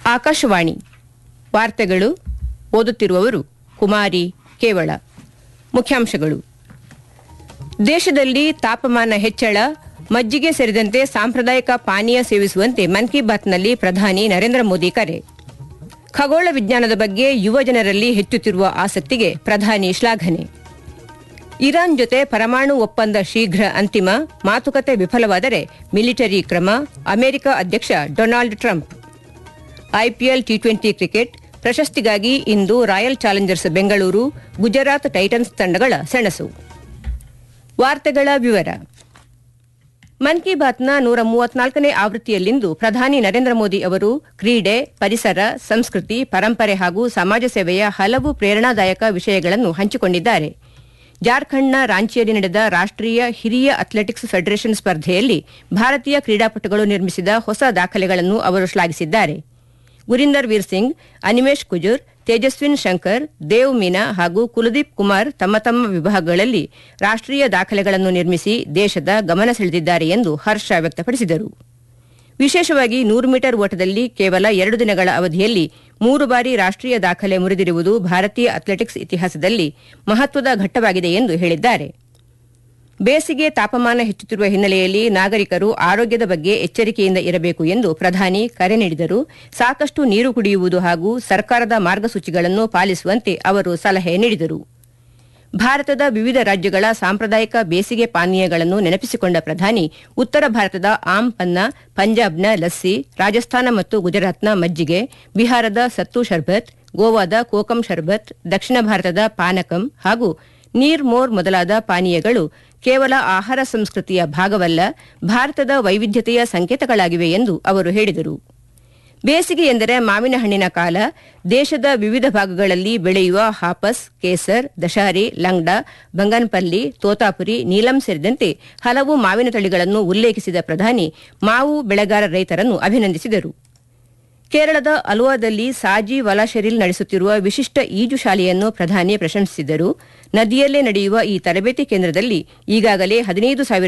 ಆಕಾಶವಾಣಿ ವಾರ್ತೆಗಳು ಓದುತ್ತಿರುವವರು ಕುಮಾರಿ ಕೇವಳ ಮುಖ್ಯಾಂಶಗಳು ದೇಶದಲ್ಲಿ ತಾಪಮಾನ ಹೆಚ್ಚಳ ಮಜ್ಜಿಗೆ ಸೇರಿದಂತೆ ಸಾಂಪ್ರದಾಯಿಕ ಪಾನೀಯ ಸೇವಿಸುವಂತೆ ಮನ್ ಕಿ ಬಾತ್ನಲ್ಲಿ ಪ್ರಧಾನಿ ನರೇಂದ್ರ ಮೋದಿ ಕರೆ ಖಗೋಳ ವಿಜ್ಞಾನದ ಬಗ್ಗೆ ಯುವ ಜನರಲ್ಲಿ ಹೆಚ್ಚುತ್ತಿರುವ ಆಸಕ್ತಿಗೆ ಪ್ರಧಾನಿ ಶ್ಲಾಘನೆ ಇರಾನ್ ಜೊತೆ ಪರಮಾಣು ಒಪ್ಪಂದ ಶೀಘ್ರ ಅಂತಿಮ ಮಾತುಕತೆ ವಿಫಲವಾದರೆ ಮಿಲಿಟರಿ ಕ್ರಮ ಅಮೆರಿಕ ಅಧ್ಯಕ್ಷ Donald Trump IPL T twenty cricket ಪ್ರಶಸ್ತಿಗಾಗಿ ಇಂದು Royal Challengers Bengaluru Gujarat Titans ತಂಡಗಳ ಸೆಣಸು ವಾರ್ತೆಗಳ ವಿವರ ಮನ್ ಕಿ ಬಾತ್ನ ನೂರ ಮೂವತ್ನಾಲ್ಕನೇ ಆವೃತ್ತಿಯಲ್ಲಿಂದು ಪ್ರಧಾನಿ ನರೇಂದ್ರ ಮೋದಿ ಅವರು ಕ್ರೀಡೆ ಪರಿಸರ ಸಂಸ್ಕೃತಿ ಪರಂಪರೆ ಹಾಗೂ ಸಮಾಜ ಸೇವೆಯ ಹಲವು ಪ್ರೇರಣಾದಾಯಕ ವಿಷಯಗಳನ್ನು ಹಂಚಿಕೊಂಡಿದ್ದಾರೆ ಜಾರ್ಖಂಡ್ನ ರಾಂಚಿಯಲ್ಲಿ ನಡೆದ ರಾಷ್ಟೀಯ ಹಿರಿಯ ಅಥ್ಲೆಟಿಕ್ಸ್ ಫೆಡರೇಷನ್ ಸ್ಪರ್ಧೆಯಲ್ಲಿ ಭಾರತೀಯ ಕ್ರೀಡಾಪಟುಗಳು ನಿರ್ಮಿಸಿದ ಹೊಸ ದಾಖಲೆಗಳನ್ನು ಅವರು ಶ್ಲಾಘಿಸಿದ್ದಾರೆ ಗುರಿಂದರ್ ವೀರ್ ಸಿಂಗ್ ಅನಿಮೇಶ್ ಕುಜುರ್ ತೇಜಸ್ವಿನ್ ಶಂಕರ್ ದೇವ್ ಮೀನಾ ಹಾಗೂ ಕುಲದೀಪ್ ಕುಮಾರ್ ತಮ್ಮ ತಮ್ಮ ವಿಭಾಗಗಳಲ್ಲಿ ರಾಷ್ಟೀಯ ದಾಖಲೆಗಳನ್ನು ನಿರ್ಮಿಸಿ ದೇಶದ ಗಮನ ಸೆಳೆದಿದ್ದಾರೆ ಎಂದು ಹರ್ಷ ವ್ಯಕ್ತಪಡಿಸಿದರು ವಿಶೇಷವಾಗಿ ನೂರು ಮೀಟರ್ ಓಟದಲ್ಲಿ ಕೇವಲ ಎರಡು ದಿನಗಳ ಅವಧಿಯಲ್ಲಿ ಮೂರು ಬಾರಿ ರಾಷ್ಟೀಯ ದಾಖಲೆ ಮುರಿದಿರುವುದು ಭಾರತೀಯ ಅಥ್ಲೆಟಿಕ್ಸ್ ಇತಿಹಾಸದಲ್ಲಿ ಮಹತ್ವದ ಘಟ್ಟವಾಗಿದೆ ಎಂದು ಹೇಳಿದ್ದಾರೆ ಬೇಸಿಗೆ ತಾಪಮಾನ ಹೆಚ್ಚುತ್ತಿರುವ ಹಿನ್ನೆಲೆಯಲ್ಲಿ ನಾಗರಿಕರು ಆರೋಗ್ಯದ ಬಗ್ಗೆ ಎಚ್ಚರಿಕೆಯಿಂದ ಇರಬೇಕು ಎಂದು ಪ್ರಧಾನಿ ಕರೆ ನೀಡಿದರು ಸಾಕಷ್ಟು ನೀರು ಕುಡಿಯುವುದು ಹಾಗೂ ಸರ್ಕಾರದ ಮಾರ್ಗಸೂಚಿಗಳನ್ನು ಪಾಲಿಸುವಂತೆ ಅವರು ಸಲಹೆ ನೀಡಿದರು ಭಾರತದ ವಿವಿಧ ರಾಜ್ಯಗಳ ಸಾಂಪ್ರದಾಯಿಕ ಬೇಸಿಗೆ ಪಾನೀಯಗಳನ್ನು ನೆನಪಿಸಿಕೊಂಡ ಪ್ರಧಾನಿ ಉತ್ತರ ಭಾರತದ ಆಮ್ ಪನ್ನ ಪಂಜಾಬ್ನ ಲಸ್ಸಿ ರಾಜಸ್ಥಾನ ಮತ್ತು ಗುಜರಾತ್ನ ಮಜ್ಜಿಗೆ ಬಿಹಾರದ ಸತ್ತು ಶರ್ಬತ್ ಗೋವಾದ ಕೋಕಂ ಶರ್ಬತ್ ದಕ್ಷಿಣ ಭಾರತದ ಪಾನಕಂ ಹಾಗೂ ನೀರ್ ಮೋರ್ ಮೊದಲಾದ ಪಾನೀಯಗಳು ಕೇವಲ ಆಹಾರ ಸಂಸ್ಕೃತಿಯ ಭಾಗವಲ್ಲ ಭಾರತದ ವೈವಿಧ್ಯತೆಯ ಸಂಕೇತಗಳಾಗಿವೆ ಎಂದು ಅವರು ಹೇಳಿದರು ಬೇಸಿಗೆ ಎಂದರೆ ಮಾವಿನ ಹಣ್ಣಿನ ಕಾಲ ದೇಶದ ವಿವಿಧ ಭಾಗಗಳಲ್ಲಿ ಬೆಳೆಯುವ ಹಾಪಸ್ ಕೇಸರ್ ದಶಾರಿ ಲಂಗ್ಡಾ ಬಂಗನ್ಪಲ್ಲಿ ತೋತಾಪುರಿ ನೀಲಂ ಸೇರಿದಂತೆ ಹಲವು ಮಾವಿನ ತಳಿಗಳನ್ನು ಉಲ್ಲೇಖಿಸಿದ ಪ್ರಧಾನಿ ಮಾವು ಬೆಳೆಗಾರ ರೈತರನ್ನು ಅಭಿನಂದಿಸಿದರು ಕೇರಳದ ಅಲುವಾದಲ್ಲಿ ಸಾಜಿ ವಲಾಶೆರಿಲ್ ನಡೆಸುತ್ತಿರುವ ವಿಶಿಷ್ಟ ಈಜು ಶಾಲೆಯನ್ನು ಪ್ರಧಾನಿ ಪ್ರಶಂಸಿಸಿದರು ನದಿಯಲ್ಲೇ ನಡೆಯುವ ಈ ತರಬೇತಿ ಕೇಂದ್ರದಲ್ಲಿ ಈಗಾಗಲೇ ಹದಿನೈದು ಸಾವಿರ